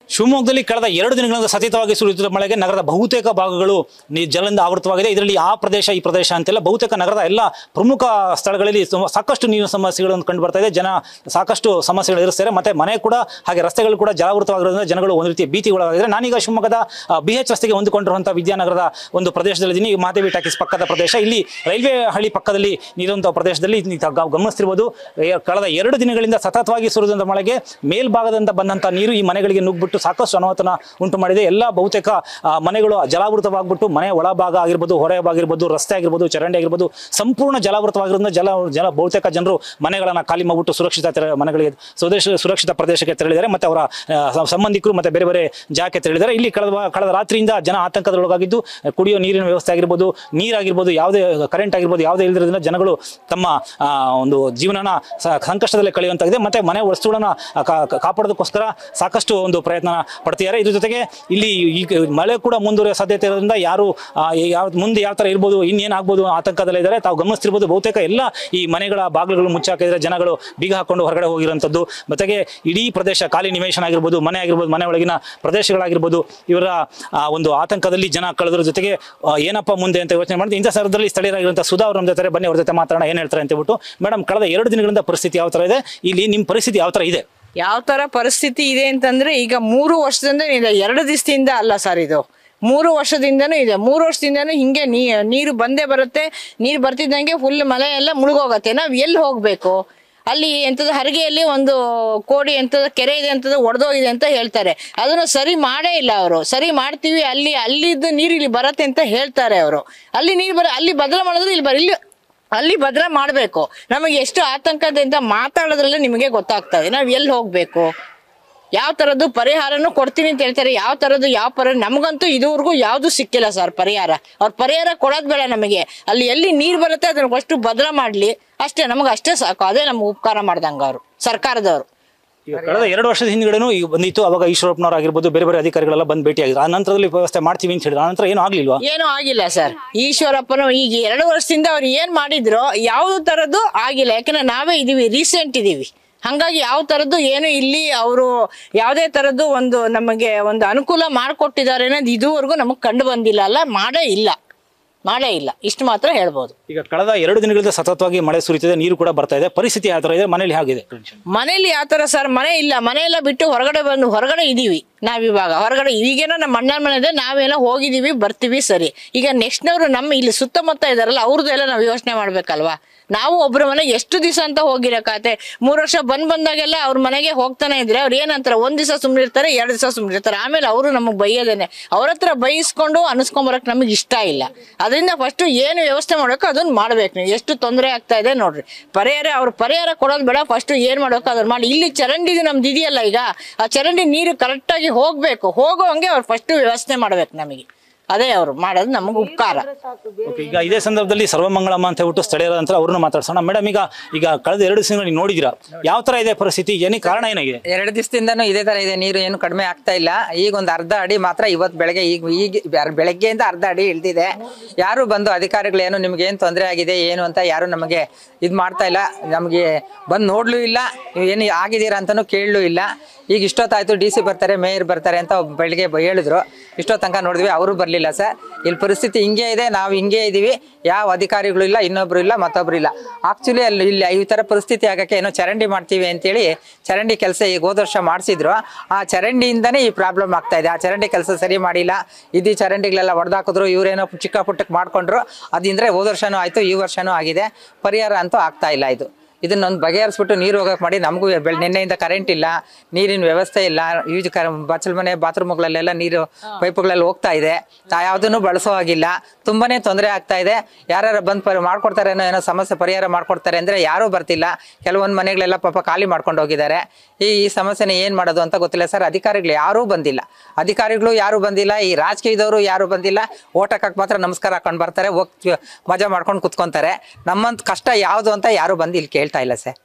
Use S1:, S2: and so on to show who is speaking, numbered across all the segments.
S1: ಶಿವಮೊಗ್ಗದಲ್ಲಿ ಕಳೆದ ಎರಡು ದಿನಗಳಿಂದ ಸತತವಾಗಿ ಸುರಿಯುತ್ತಿರುವ ಮಳೆಗೆ ನಗರದ ಬಹುತೇಕ ಭಾಗಗಳು ನೀ- ಜಲದಿಂದ ಆವೃತವಾಗಿದೆ ಇದರಲ್ಲಿ ಆ ಪ್ರದೇಶ ಈ ಪ್ರದೇಶ ಅಂತೆಲ್ಲ ಬಹುತೇಕ ನಗರದ ಎಲ್ಲ ಪ್ರಮುಖ ಸ್ಥಳಗಳಲ್ಲಿ ಸುಮ- ಸಾಕಷ್ಟು ನೀರಿನ ಸಮಸ್ಯೆಗಳನ್ನು ಕಂಡು ಬರ್ತಾ ಇದೆ ಜನ ಸಾಕಷ್ಟು ಸಮಸ್ಯೆಗಳು ಎದುರಿಸ್ತಾರೆ ಮತ್ತೆ ಮನೆ ಕೂಡ ಹಾಗೆ ರಸ್ತೆಗಳು ಕೂಡ ಜಲಾವೃತವಾಗಿರೋದ್ರಿಂದ ಜನಗಳು ಒಂದು ರೀತಿಯ ಭೀತಿಗೊಳಗಾಗಿದ್ದಾರೆ ನಾನೀಗ ಶಿವಮೊಗ್ಗದ ಬಿ ಎಚ್ ರಸ್ತೆಗೆ ಹೊಂದಿಕೊಂಡಿರುವಂತಹ ವಿದ್ಯಾನಗರದ ಒಂದು ಪ್ರದೇಶದಲ್ಲಿದ್ದೀನಿ ಈ ಮಹಾದೇವಿ ಟಾಕೀಸ್ ಪಕ್ಕದ ಪ್ರದೇಶ ಇಲ್ಲಿ ರೈಲ್ವೆ ಹಳ್ಳಿ ಪಕ್ಕದಲ್ಲಿ ನೀರುವಂತಹ ಪ್ರದೇಶದಲ್ಲಿ ನೀವು ಗ- ಗಮನಿಸ್ತಿರ್ಬೋದು ಎ- ಕಳೆದ ಎರಡು ದಿನಗಳಿಂದ ಸತತವಾಗಿ ಸುರಿದಂತ ಮಳೆಗೆ ಮೇಲ್ಭಾಗದಿಂದ ಬಂದಂತ ನೀರು ಈ ಮನೆಗಳಿಗೆ ನುಗ್ಬಿಟ್ಟು ಸಾಕಷ್ಟು ಅನಾಹುತನ ಉಂಟು ಮಾಡಿದೆ ಎಲ್ಲ ಬಹುತೇಕ ಆ, ಮನೆಗಳು ಜಲಾವೃತವಾಗ್ಬಿಟ್ಟು ಮನೆ ಒಳಭಾಗ ಆಗಿರ್ಬೋದು ಹೊರ ಭಾಗ ಆಗಿರ್ಬೋದು ರಸ್ತೆ ಆಗಿರ್ಬೋದು ಚರಂಡಿ ಆಗಿರ್ಬೋದು ಸಂಪೂರ್ಣ ಜಲಾವೃತವಾಗಿರೋದ್ರಿಂದ ಜಲ ಜಲ ಬಹುತೇಕ ಜನರು ಮನೆಗಳನ್ನ ಖಾಲಿ ಮಾಡಿಬಿಟ್ಟು ಸುರಕ್ಷಿತ ತೆರ- ಮನೆಗಳಿಗೆ ಸ್ವದೇಶ ಸುರಕ್ಷಿತ ಪ್ರದೇಶಕ್ಕೆ ತೆರಳಿದ್ದಾರೆ ಮತ್ತೆ ಅವರ ಆ, ಸ- ಸಂಬಂಧಿಕರು ಮತ್ತೆ ಬೇರೆ ಬೇರೆ ಜಾಗಕ್ಕೆ ತೆರಳಿದ್ದಾರೆ ಇಲ್ಲಿ ಕಳೆದ ವಾ- ಕಳೆದ ರಾತ್ರಿಯಿಂದ ಜನ ಆತಂಕದೊಳಗಾಗಿದ್ದು ಕುಡಿಯೋ ನೀರಿನ ವ್ಯವಸ್ಥೆ ಆಗಿರ್ಬೋದು ನೀರಾಗಿರ್ಬೋದು ಯಾವುದೇ ಕರೆಂಟ್ ಆಗಿರ್ಬೋದು ಯಾವುದೇ ಇಲ್ಲದ್ರಿಂದ ಜನಗಳು ತಮ್ಮ ಆ, ಒಂದು ಜೀವನನ ಸ- ಸಂಕಷ್ಟದಲ್ಲಿ ಕಳೆಯುವಂತಾಗಿದೆ ಮತ್ತೆ ಮನೆ ವಸ್ತುಗಳನ್ನ ಕಾ- ಕಾ- ಕಾಪಾಡೋದಕ್ಕೋಸ್ಕರ ಸಾಕಷ್ಟು ಒಂದು ಪ್ರಯತ್ನ ಪಡ್ತಿದ್ದಾರೆ ಇದ್ರ ಜೊತೆಗೆ ಇಲ್ಲಿ ಈಗ ಮಳೆ ಕೂಡ ಮುಂದುವರಿಯೋ ಸಾಧ್ಯತೆ ಇರೋದ್ರಿಂದ ಯಾರು ಆ, ಯಾವ ಮುಂದೆ ಯಾವ ತರ ಇರ್ಬೋದು ಇನ್ನೇನಾಗ್ಬೋದು ಆತಂಕದಲ್ಲೇ ಇದ್ದಾರೆ ತಾವು ಗಮನಿಸ್ತಿರ್ಬೋದು ಬಹುತೇಕ ಎಲ್ಲ ಈ ಮನೆಗಳ ಬಾಗಿಲುಗಳು ಮುಚ್ಚಾಕಿದ್ರೆ ಜನಗಳು ಬೀಗ ಹಾಕೊಂಡು ಹೊರಗಡೆ ಹೋಗಿರುವಂಥದ್ದು ಜೊತೆಗೆ ಇಡೀ ಪ್ರದೇಶ ಖಾಲಿ ನಿವೇಶನ ಆಗಿರ್ಬೋದು ಮನೆ ಆಗಿರ್ಬೋದು ಮನೆ ಒಳಗಿನ ಪ್ರದೇಶಗಳಾಗಿರ್ಬೋದು ಇವರ ಆ, ಒಂದು ಆತಂಕದಲ್ಲಿ ಜನ ಕಳೆದ್ರ ಜೊತೆಗೆ ಆ, ಏನಪ್ಪ ಮುಂದೆ ಅಂತ ಯೋಚನೆ ಮಾಡಿದ್ರೆ ಇಂಥ ಸಂದರ್ಭದಲ್ಲಿ ಸ್ಥಳೀಯರಾಗಿರುವಂಥ ಸುಧಾ ಅವ್ರ ನಮ್ಮ ಜೊತೆ ಬನ್ನಿ ಅವ್ರ ಜೊತೆ ಮಾತಾಡೋಣ ಏನು ಹೇಳ್ತಾರೆ ಅಂತ ಹೇಳ್ಬಿಟ್ಟು ಮೇಡಮ್ ಕಳೆದ ಎರಡು ದಿನಗಳಿಂದ ಪರಿಸ್ಥಿತಿ ಯಾವ ತರ ಇದೆ ಇಲ್ಲಿ ನಿಮ್ಮ ಪರಿಸ್ಥಿತಿ ಯಾವ ತರ ಇದೆ
S2: ಯಾವ ತರ ಪರಿಸ್ಥಿತಿ ಇದೆ ಅಂತಂದ್ರೆ ಈಗ ಮೂರು ವರ್ಷದಿಂದ ಇದೆ ಎರಡು ದಿವಸದಿಂದ ಅಲ್ಲ ಸರ್ ಇದು ಮೂರು ವರ್ಷದಿಂದನೂ ಇದೆ ಮೂರು ವರ್ಷದಿಂದನೂ ಹಿಂಗೆ ನೀ ನೀರು ಬಂದೇ ಬರುತ್ತೆ ನೀರು ಬರ್ತಿದ್ದಂಗೆ ಫುಲ್ ಮಳೆ ಎಲ್ಲ ಮುಳುಗೋಗತ್ತೆ ನಾವ್ ಎಲ್ಲಿ ಹೋಗ್ಬೇಕು ಅಲ್ಲಿ ಎಂತದ ಹರಿಗೆಯಲ್ಲಿ ಒಂದು ಕೋಡಿ ಎಂತದ ಕೆರೆ ಇದೆ ಅಂತದ ಒಡೆದೋಗಿದೆ ಅಂತ ಹೇಳ್ತಾರೆ ಅದನ್ನು ಸರಿ ಮಾಡೇ ಇಲ್ಲ ಅವರು ಸರಿ ಮಾಡ್ತೀವಿ ಅಲ್ಲಿ ಅಲ್ಲಿದ್ದು ನೀರು ಇಲ್ಲಿ ಬರತ್ತೆ ಅಂತ ಹೇಳ್ತಾರೆ ಅವರು ಅಲ್ಲಿ ನೀರು ಬರ ಅಲ್ಲಿ ಬದಲ ಮಾಡಿದ್ರೆ ಇಲ್ಲಿ ಬರ ಇಲ್ಲಿ ಅಲ್ಲಿ ಭದ್ರ ಮಾಡಬೇಕು ನಮಗೆ ಎಷ್ಟು ಆತಂಕದಿಂದ ಮಾತಾಡೋದ್ರಲ್ಲೇ ನಿಮಗೆ ಗೊತ್ತಾಗ್ತದೆ ನಾವು ಎಲ್ಲಿ ಹೋಗ್ಬೇಕು ಯಾವ ತರದ್ದು ಪರಿಹಾರನೂ ಕೊಡ್ತೀನಿ ಅಂತ ಹೇಳ್ತಾರೆ ಯಾವ ತರದ್ದು ಯಾವ ಪರಿ ನಮಗಂತೂ ಇದುವರೆಗೂ ಯಾವ್ದು ಸಿಕ್ಕಿಲ್ಲ ಸರ್ ಪರಿಹಾರ ಅವ್ರ ಪರಿಹಾರ ಕೊಡೋದ್ ಬೇಡ ನಮಗೆ ಅಲ್ಲಿ ಎಲ್ಲಿ ನೀರ್ ಬರುತ್ತೆ ಅದನ್ನ ಅಷ್ಟು ಭದ್ರ ಮಾಡ್ಲಿ ಅಷ್ಟೇ ನಮಗೆ ಅಷ್ಟೇ ಸಾಕು ಅದೇ ನಮ್ಗೆ ಉಪಕಾರ ಮಾಡ್ದಂಗ ಅವರು ಸರ್ಕಾರದವರು
S1: ಈಗ ಕಳೆದ ಎರಡು ವರ್ಷದ ಹಿಂದ್ಗಡೆನೂ ಈಗ ಬಂದಿತ್ತು ಅವಾಗ ಈಶ್ವರಪ್ಪನವ್ರು ಆಗಿರ್ಬೋದು ಬೇರೆ ಬೇರೆ ಅಧಿಕಾರಿಗಳೆಲ್ಲ ಬಂದು ಭೇಟಿಯಾಗಿದ್ರು ಆ ನಂತರದಲ್ಲಿ ವ್ಯವಸ್ಥೆ ಮಾಡ್ತೀವಿ ಅಂತ ಹೇಳಿದ್ರು ಆ ನಂತರ ಏನು ಆಗ್ಲಿಲ್ವಾ
S2: ಏನೂ ಆಗಿಲ್ಲ ಸರ್ ಈಶ್ವರಪ್ಪನ ಈಗ ಎರಡು ವರ್ಷದಿಂದ ಅವ್ರು ಏನ್ ಮಾಡಿದ್ರು ಯಾವ್ದು ತರದ್ದು ಆಗಿಲ್ಲ ಯಾಕಂದ್ರೆ ನಾವೇ ಇದೀವಿ ರೀಸೆಂಟ್ ಇದೀವಿ ಹಂಗಾಗಿ ಯಾವ ತರದ್ದು ಏನು ಇಲ್ಲಿ ಅವರು ಯಾವುದೇ ತರದ್ದು ಒಂದು ನಮಗೆ ಒಂದು ಅನುಕೂಲ ಮಾಡಿಕೊಟ್ಟಿದ್ದಾರೆ ಅನ್ನೋದು ಇದುವರೆಗೂ ನಮಗೆ ಕಂಡು ಬಂದಿಲ್ಲ ಅಲ್ಲ ಮಾಡೇ ಇಲ್ಲ ಮಾಡೇ ಇಲ್ಲ ಇಷ್ಟು ಮಾತ್ರ ಹೇಳ್ಬೋದು
S1: ಈಗ ಕಳೆದ ಎರಡು ದಿನಗಳಿಂದ ಸತತವಾಗಿ ಮಳೆ ಸುರಿತಿದೆ ನೀರು ಕೂಡ ಬರ್ತಾ ಇದೆ ಪರಿಸ್ಥಿತಿ ಯಾವ ತರ ಇದೆ ಮನೇಲಿ ಹೇಗಿದೆ
S2: ಮನೇಲಿ ಯಾವ ತರ ಸರ್ ಮನೆ ಇಲ್ಲ ಮನೆ ಎಲ್ಲ ಬಿಟ್ಟು ಹೊರಗಡೆ ಬಂದು ಹೊರಗಡೆ ಇದೀವಿ ನಾವಿವಾಗ ಹೊರಗಡೆ ಈಗೇನೋ ನಮ್ಮ ಅಣ್ಣನ ಮನೆ ಇದೆ ನಾವೇನೋ ಹೋಗಿದೀವಿ ಬರ್ತೀವಿ ಸರಿ ಈಗ ನೆಕ್ಸ್ಟ್ನವರು ನಮ್ಮ ಇಲ್ಲಿ ಸುತ್ತಮುತ್ತ ಇದಾರಲ್ಲ ಅವ್ರದ್ದು ಎಲ್ಲ ನಾವು ಯೋಚನೆ ಮಾಡ್ಬೇಕಲ್ವಾ ನಾವು ಒಬ್ರ ಮನೆಗೆ ಎಷ್ಟು ದಿವಸ ಅಂತ ಹೋಗಿರಕಾತೆ ಮೂರು ವರ್ಷ ಬಂದ್ ಬಂದಾಗೆಲ್ಲ ಅವ್ರ ಮನೆಗೆ ಹೋಗ್ತಾನೆ ಇದ್ರೆ ಅವ್ರು ಏನಂತಾರೆ ಒಂದ್ ದಿವಸ ಸುಮ್ನಿರ್ತಾರೆ ಎರಡು ದಿವಸ ಸುಮ್ನಿರ್ತಾರೆ ಆಮೇಲೆ ಅವರು ನಮಗೆ ಬೈಯೋದೇನೆ ಅವ್ರ ಹತ್ರ ಬೈಸ್ಕೊಂಡು ಅನಿಸ್ಕೊಂಬರಕ್ ನಮಗೆ ಇಷ್ಟ ಇಲ್ಲ ಅದರಿಂದ ಫಸ್ಟ್ ಏನು ವ್ಯವಸ್ಥೆ ಮಾಡ್ಬೇಕು ಅದನ್ನ ಮಾಡ್ಬೇಕು ನೀವು ಎಷ್ಟು ತೊಂದರೆ ಆಗ್ತಾ ಇದೆ ನೋಡ್ರಿ ಪರಿಹಾರ ಅವ್ರು ಪರಿಹಾರ ಕೊಡೋದು ಬೇಡ ಫಸ್ಟ್ ಏನ್ ಮಾಡ್ಬೇಕು ಅದನ್ನ ಮಾಡಿ ಇಲ್ಲಿ ಚರಂಡಿ ನಮ್ದು ಇದೆಯಲ್ಲ ಈಗ ಆ ಚರಂಡಿ ನೀರು ಕರೆಕ್ಟಾಗಿ ಹೋಗ್ಬೇಕು ಹೋಗೋ ಹಂಗೆ ಅವ್ರು ಫಸ್ಟ್ ವ್ಯವಸ್ಥೆ ಮಾಡ್ಬೇಕು ನಮಗೆ ಅದೇ ಅವ್ರು ಮಾಡೋದು ನಮಗೆ ಉಪಕಾರ
S1: ಓಕೆ ಈಗ ಇದೇ ಸಂದರ್ಭದಲ್ಲಿ ಸರ್ವಮಂಗಳಮ್ಮ ಅಂತ ಹೇಳ್ಬಿಟ್ಟು ಸ್ಥಳೀಯರ ನಂತರ ಅವ್ರನ್ನ ಮಾತಾಡ್ಸೋಣ ಮೇಡಮ್ ಈಗ ಈಗ ಕಳೆದ ಎರಡು ದಿವಸಗಳು ನೀವು ನೋಡಿದಿರಾ ಯಾವ ತರ ಇದೆ ಪರಿಸ್ಥಿತಿ ಏನಿ ಕಾರಣ ಏನಾಗಿದೆ
S3: ಎರಡು ದಿವಸದಿಂದನೂ ಇದೇ ತರ ಇದೆ ನೀರು ಏನು ಕಡಿಮೆ ಆಗ್ತಾ ಇಲ್ಲ ಈಗ ಒಂದು ಅರ್ಧ ಅಡಿ ಮಾತ್ರ ಇವತ್ತು ಬೆಳಗ್ಗೆ ಈಗ ಈಗ ಬ್ಯಾರ್- ಬೆಳಗ್ಗೆಯಿಂದ ಅರ್ಧ ಅಡಿ ಇಳ್ದಿದೆ ಯಾರು ಬಂದು ಅಧಿಕಾರಿಗಳೇನು ನಿಮ್ಗೆ ಏನು ತೊಂದರೆ ಆಗಿದೆ ಏನು ಅಂತ ಯಾರು ನಮಗೆ ಇದು ಮಾಡ್ತಾ ಇಲ್ಲ ನಮಗೆ ಬಂದು ನೋಡ್ಲೂ ಇಲ್ಲ ನೀವು ಏನು ಆಗಿದ್ದೀರಾ ಅಂತಲೂ ಕೇಳಲೂ ಇಲ್ಲ ಈಗ ಇಷ್ಟೊತ್ತಾಯ್ತು ಡಿ ಸಿ ಬರ್ತಾರೆ ಮೇಯರ್ ಬರ್ತಾರೆ ಅಂತ ಒಬ್ಬ ಬೆಳಿಗ್ಗೆ ಬ- ಹೇಳಿದ್ರು ಇಷ್ಟೊತ್ತು ತನಕ ನೋಡಿದ್ವಿ ಅವರು ಬರಲಿಲ್ಲ ಸರ್ ಇಲ್ಲಿ ಪರಿಸ್ಥಿತಿ ಹಿಂಗೆ ಇದೆ ನಾವು ಹಿಂಗೆ ಇದ್ದೀವಿ ಯಾವ ಅಧಿಕಾರಿಗಳು ಇಲ್ಲ ಇನ್ನೊಬ್ರು ಇಲ್ಲ ಮತ್ತೊಬ್ರು ಇಲ್ಲ ಆಕ್ಚುಲಿ ಅಲ್ಲಿ ಇಲ್ಲಿ ಈ ಥರ ಪರಿಸ್ಥಿತಿ ಆಗಕ್ಕೆ ಏನೋ ಚರಂಡಿ ಮಾಡ್ತೀವಿ ಅಂತೇಳಿ ಚರಂಡಿ ಕೆಲಸ ಈಗ ಹೋದ ವರ್ಷ ಮಾಡಿಸಿದ್ರು ಆ ಚರಂಡಿಯಿಂದನೇ ಈ ಪ್ರಾಬ್ಲಮ್ ಆಗ್ತಾ ಇದೆ ಆ ಚರಂಡಿ ಕೆಲಸ ಸರಿ ಮಾಡಿಲ್ಲ ಇಡೀ ಚರಂಡಿಗಳೆಲ್ಲ ಹೊಡೆದಾಕಿದ್ರು ಇವರೇನೋ ಚಿಕ್ಕ ಪುಟ್ಟಕ್ಕೆ ಮಾಡ್ಕೊಂಡ್ರು ಅದಿಂದ್ರೆ ಹೋದ ವರ್ಷನೂ ಆಯಿತು ಈ ವರ್ಷನೂ ಆಗಿದೆ ಪರಿಹಾರ ಅಂತೂ ಆಗ್ತಾ ಇಲ್ಲ ಇದು ಇದನ್ನೊಂದು ಬಗೆಹರಿಸ್ಬಿಟ್ಟು ನೀರು ಹೋಗಕ್ಕೆ ಮಾಡಿ ನಮಗೂ ಬೆಳ್ ನಿನ್ನೆಯಿಂದ ಕರೆಂಟ್ ಇಲ್ಲ ನೀರಿನ ವ್ಯವಸ್ಥೆ ಇಲ್ಲ ಯೂಸ್ ಕರ ಬಚ್ಚಲ್ ಮನೆ ಬಾತ್ರೂಮ್ಗಳಲ್ಲೆಲ್ಲ ನೀರು ಪೈಪ್ಗಳಲ್ಲಿ ಹೋಗ್ತಾ ಇದೆ ಯಾವುದನ್ನು ಬಳಸೋ ಹಾಗಿಲ್ಲ ತುಂಬಾನೇ ತೊಂದರೆ ಆಗ್ತಾ ಇದೆ ಯಾರು ಬಂದು ಪರಿ ಮಾಡ್ಕೊಡ್ತಾರೆ ಅನ್ನೋ ಏನೋ ಸಮಸ್ಯೆ ಪರಿಹಾರ ಮಾಡ್ಕೊಡ್ತಾರೆ ಅಂದರೆ ಯಾರೂ ಬರ್ತಿಲ್ಲ ಕೆಲವೊಂದು ಮನೆಗಳೆಲ್ಲ ಪಾಪ ಖಾಲಿ ಮಾಡ್ಕೊಂಡು ಹೋಗಿದ್ದಾರೆ ಈ ಈ ಸಮಸ್ಯೆನ ಏನು ಮಾಡೋದು ಅಂತ ಗೊತ್ತಿಲ್ಲ ಸರ್ ಅಧಿಕಾರಿಗಳು ಯಾರೂ ಬಂದಿಲ್ಲ ಅಧಿಕಾರಿಗಳು ಯಾರೂ ಬಂದಿಲ್ಲ ಈ ರಾಜಕೀಯದವರು ಯಾರೂ ಬಂದಿಲ್ಲ ಓಟ್ ಹಾಕಕ್ಕೆ ಮಾತ್ರ ನಮಸ್ಕಾರ ಹಾಕೊಂಡು ಬರ್ತಾರೆ ಹೋಗಿ ಮಜಾ ಮಾಡ್ಕೊಂಡು ಕುತ್ಕೊಂತಾರೆ ನಮ್ಮಂತ ಕಷ್ಟ ಯಾವುದು ಅಂತ ಯಾರೂ ಬಂದು ಇಲ್ಲಿ ಕೇಳ್ತಾ ಇಲ್ಲ ಸರ್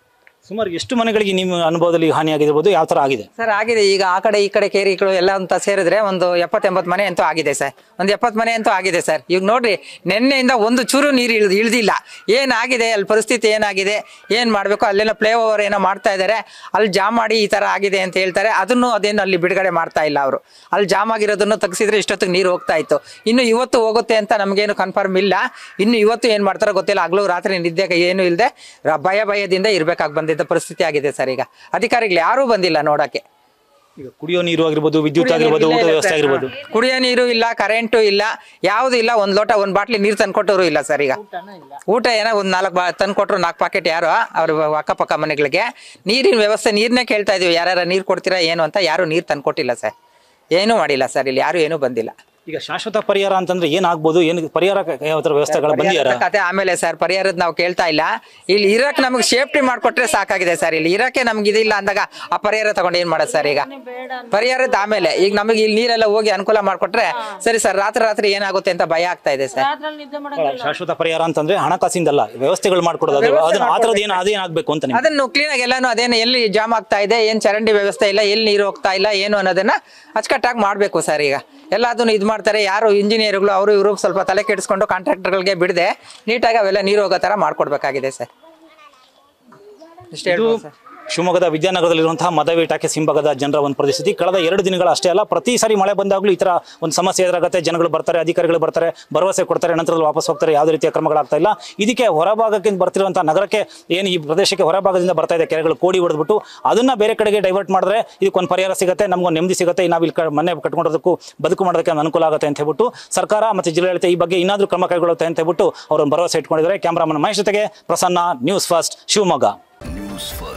S1: ಸುಮಾರು ಎಷ್ಟು ಮನೆಗಳಿಗೆ ನಿಮ್ಮ ಅನುಭವದಲ್ಲಿ ಹಾನಿಯಾಗಿರ್ಬೋದು ಯಾವ ಥರ ಆಗಿದೆ
S3: ಸರ್ ಆಗಿದೆ ಈಗ ಆ ಕಡೆ ಈ ಕಡೆ ಕೇರಿಗಳು ಎಲ್ಲ ಅಂತ ಸೇರಿದ್ರೆ ಒಂದು ಎಪ್ಪತ್ತೆಂಬತ್ತು ಮನೆ ಅಂತೂ ಆಗಿದೆ ಸರ್ ಒಂದು ಎಪ್ಪತ್ತು ಮನೆ ಅಂತೂ ಆಗಿದೆ ಸರ್ ಈಗ ನೋಡ್ರಿ ನಿನ್ನೆಯಿಂದ ಒಂದು ಚೂರು ನೀರು ಇಳ್ದು ಇಳ್ದಿಲ್ಲ ಏನಾಗಿದೆ ಅಲ್ಲಿ ಪರಿಸ್ಥಿತಿ ಏನಾಗಿದೆ ಏನು ಮಾಡಬೇಕು ಅಲ್ಲೆಲ್ಲ ಪ್ಲೇ ಓವರ್ ಏನೋ ಮಾಡ್ತಾ ಇದ್ದಾರೆ ಅಲ್ಲಿ ಜಾಮ್ ಮಾಡಿ ಈ ಥರ ಆಗಿದೆ ಅಂತ ಹೇಳ್ತಾರೆ ಅದನ್ನು ಅದೇನು ಅಲ್ಲಿ ಬಿಡುಗಡೆ ಮಾಡ್ತಾ ಇಲ್ಲ ಅವರು ಅಲ್ಲಿ ಜಾಮ್ ಆಗಿರೋದನ್ನು ತೆಗ್ಸಿದ್ರೆ ಇಷ್ಟೊತ್ತಿಗೆ ನೀರು ಹೋಗ್ತಾ ಇತ್ತು ಇನ್ನು ಇವತ್ತು ಹೋಗುತ್ತೆ ಅಂತ ನಮಗೇನು ಕನ್ಫರ್ಮ್ ಇಲ್ಲ ಇನ್ನು ಇವತ್ತು ಏನು ಮಾಡ್ತಾರೋ ಗೊತ್ತಿಲ್ಲ ಹಗಲು ರಾತ್ರಿ ನಿದ್ದೆಗೆ ಏನು ಇಲ್ಲದೆ ಭಯ ಭಯದಿಂದ ಇರಬೇಕಾಗಿ ಬಂದಿದ್ದ ಪರಿಸ್ಥಿತಿ ಆಗಿದೆ ಸರ್ ಈಗ ಅಧಿಕಾರಿಗಳು ಯಾರೂ ಬಂದಿಲ್ಲ ನೋಡಕ್ಕೆ
S1: ಈಗ ಕುಡಿಯೋ ನೀರು ಆಗಿರ್ಬೋದು ವಿದ್ಯುತ್ ಆಗಿರ್ಬೋದು ಊಟ ವ್ಯವಸ್ಥೆ ಆಗಿರ್ಬೋದು
S3: ಕುಡಿಯೋ ನೀರು ಇಲ್ಲ ಕರೆಂಟು ಇಲ್ಲ ಯಾವುದು ಇಲ್ಲ ಒಂದ್ ಲೋಟ ಒಂದ್ ಬಾಟ್ಲಿ ನೀರು ತಂದ್ಕೊಟ್ಟರು ಇಲ್ಲ ಸರ್ ಈಗ ಊಟ ಏನೋ ಒಂದ್ ನಾಲ್ಕು ಬಾ ತಂದ್ಕೊಟ್ರು ನಾಲ್ಕು ಪಾಕೆಟ್ ಯಾರು ಅವ್ರ ಅಕ್ಕಪಕ್ಕ ಮನೆಗಳಿಗೆ ನೀರಿನ ವ್ಯವಸ್ಥೆ ನೀರ್ನೇ ಕೇಳ್ತಾ ಇದೀವಿ ಯಾರ್ಯಾರ ನೀರು ಕೊಡ್ತೀರಾ ಏನು ಅಂತ ಯಾರು ನೀರು ತಂದ್ಕೊಟ್ಟಿಲ್ಲ ಸರ್ ಏನೂ ಮಾಡಿಲ್ಲ ಸರ್ ಇಲ್ಲಿ ಯಾರು ಏನೂ ಬಂದಿಲ್ಲ
S1: ಈಗ ಶಾಶ್ವತ ಪರಿಹಾರ ಅಂತಂದ್ರೆ ಏನಾಗ್ಬೋದು ಏನು ಪರಿಹಾರ ಯಾವ ಥರ ವ್ಯವಸ್ಥೆಗಳು ಬಂದಿಯಾರ
S3: ಪರಿಹಾರದ ಕತೆ ಆಮೇಲೆ ಸರ್ ಪರಿಹಾರದ ನಾವು ಕೇಳ್ತಾ ಇಲ್ಲ ಇಲ್ಲಿ ಇರಕ್ ನಮಗೆ ಸೇಫ್ಟಿ ಮಾಡ್ಕೊಟ್ರೆ ಸಾಕಾಗಿದೆ ಸರ್ ಇಲ್ಲಿ ಇರಕ್ಕೆ ನಮ್ಗೆ ಇದಿಲ್ಲ ಅಂದಾಗ ಆ ಪರಿಹಾರ ತಗೊಂಡು ಏನ್ ಮಾಡೋದು ಸರ್ ಈಗ ಪರಿಹಾರದ ಆಮೇಲೆ ಈಗ ನಮಗೆ ಇಲ್ಲಿ ನೀರೆಲ್ಲ ಹೋಗಿ ಅನುಕೂಲ ಮಾಡ್ಕೊಟ್ರೆ ಸರಿ ಸರ್ ರಾತ್ರಿ ರಾತ್ರಿ ಏನಾಗುತ್ತೆ ಅಂತ ಭಯ ಆಗ್ತಾ ಇದೆ ಸರ್
S1: ಶಾಶ್ವತ ಪರಿಹಾರ ಅಂತಂದ್ರೆ ಹಣಕಾಸಿಂದಲ್ಲ ವ್ಯವಸ್ಥೆಗಳು ಮಾಡ್ಕೊಡೋದು ಅದು ಅದನ್ನ ಆ ಥರದ್ದು ಏನು ಅದೇನಾಗಬೇಕು ಅಂತ ನಿಮ್ಗೆ
S3: ಅದನ್ನು ಕ್ಲೀನ್ ಆಗಿ ಎಲ್ಲಾನು ಅದೇನು ಎಲ್ಲಿ ಜಾಮ್ ಆಗ್ತಾ ಇದೆ ಏನ್ ಚರಂಡಿ ವ್ಯವಸ್ಥೆ ಇಲ್ಲ ಎಲ್ಲಿ ನೀರು ಹೋಗ್ತಾ ಇಲ್ಲ ಏನು ಅನ್ನೋದನ್ನ ಅಚ್ಚುಕಟ್ಟಾಗಿ ಮಾಡ್ಬೇಕು ಸರ್ ಈಗ ಎಲ್ಲದನ್ನು ಇದು ಮಾಡ್ತಾರೆ ಯಾರು ಇಂಜಿನಿಯರ್ಗಳು ಅವರು ಇವರು ಸ್ವಲ್ಪ ತಲೆ ಕೆಡಿಸ್ಕೊಂಡು ಕಾಂಟ್ರಾಕ್ಟರ್ಗಳಿಗೆ ಬಿಡದೆ ನೀಟಾಗಿ ಅವೆಲ್ಲ ನೀರು ಹೋಗೋ ಥರ ಮಾಡ್ಕೊಡ್ಬೇಕಾಗಿದೆ ಸರ್ ಇಷ್ಟೇ
S1: ಇದು
S3: ಹೇಳ್ಬೋದು ಸರ್
S1: ಶಿವಮೊಗ್ಗದ ವಿದ್ಯಾನಗರದಲ್ಲಿರುವಂತಹ ಮದವಿ ಟಾಕೀಸ್ ಹಿಂಭಾಗದ ಜನರ ಒಂದು ಪರಿಸ್ಥಿತಿ ಕಳೆದ ಎರಡು ದಿನಗಳ ಅಷ್ಟೇ ಅಲ್ಲ ಪ್ರತಿ ಸಾರಿ ಮಳೆ ಬಂದಾಗಲೂ ಈ ಥರ ಒಂದು ಸಮಸ್ಯೆ ಎದುರಾಗುತ್ತೆ ಜನಗಳು ಬರ್ತಾರೆ ಅಧಿಕಾರಿಗಳು ಬರ್ತಾರೆ ಭರವಸೆ ಕೊಡ್ತಾರೆ ನಂತರದಲ್ಲಿ ವಾಪಸ್ ಹೋಗ್ತಾರೆ ಯಾವುದೇ ರೀತಿಯ ಕ್ರಮಗಳಾಗ್ತಾ ಇಲ್ಲ ಇದಕ್ಕೆ ಹೊರಭಾಗಕ್ಕೆ ಬರ್ತಿರುವಂತಹ ನಗರಕ್ಕೆ ಏನು ಈ ಪ್ರದೇಶಕ್ಕೆ ಹೊರಭಾಗದಿಂದ ಬರ್ತಾ ಇದೆ ಕೆರೆಗಳು ಕೋಡಿ ಹೊಡೆದ್ಬಿಟ್ಟು ಅದನ್ನ ಬೇರೆ ಕಡೆಗೆ ಡೈವರ್ಟ್ ಮಾಡಿದ್ರೆ ಇದಕ್ಕೊಂದು ಪರಿಹಾರ ಸಿಗುತ್ತೆ ನಮಗೊಂದು ನೆಮ್ಮದಿ ಸಿಗುತ್ತೆ ನಾವು ಇಲ್ಲಿ ಕ- ಮನೆ ಕಟ್ಕೊಂಡೋದಕ್ಕೂ ಬದುಕು ಮಾಡೋದಕ್ಕೆ ಒಂದು ಅನುಕೂಲ ಆಗುತ್ತೆ ಅಂತ ಹೇಳ್ಬಿಟ್ಟು ಸರ್ಕಾರ ಮತ್ತು ಜಿಲ್ಲಾಡಳಿತ ಈ ಬಗ್ಗೆ ಇನ್ನಾದರೂ ಕ್ರಮ ಕೈಗೊಳ್ಳುತ್ತೆ ಅಂತ ಹೇಳ್ಬಿಟ್ಟು ಅವರೊಂದು ಭರವಸೆ ಇಟ್ಕೊಂಡಿದ್ದಾರೆ ಕ್ಯಾಮ್ರಾಮನ್ ಮಹೇಶ್ ಜೊತೆಗೆ Prasanna news first Shivamogga
S4: news first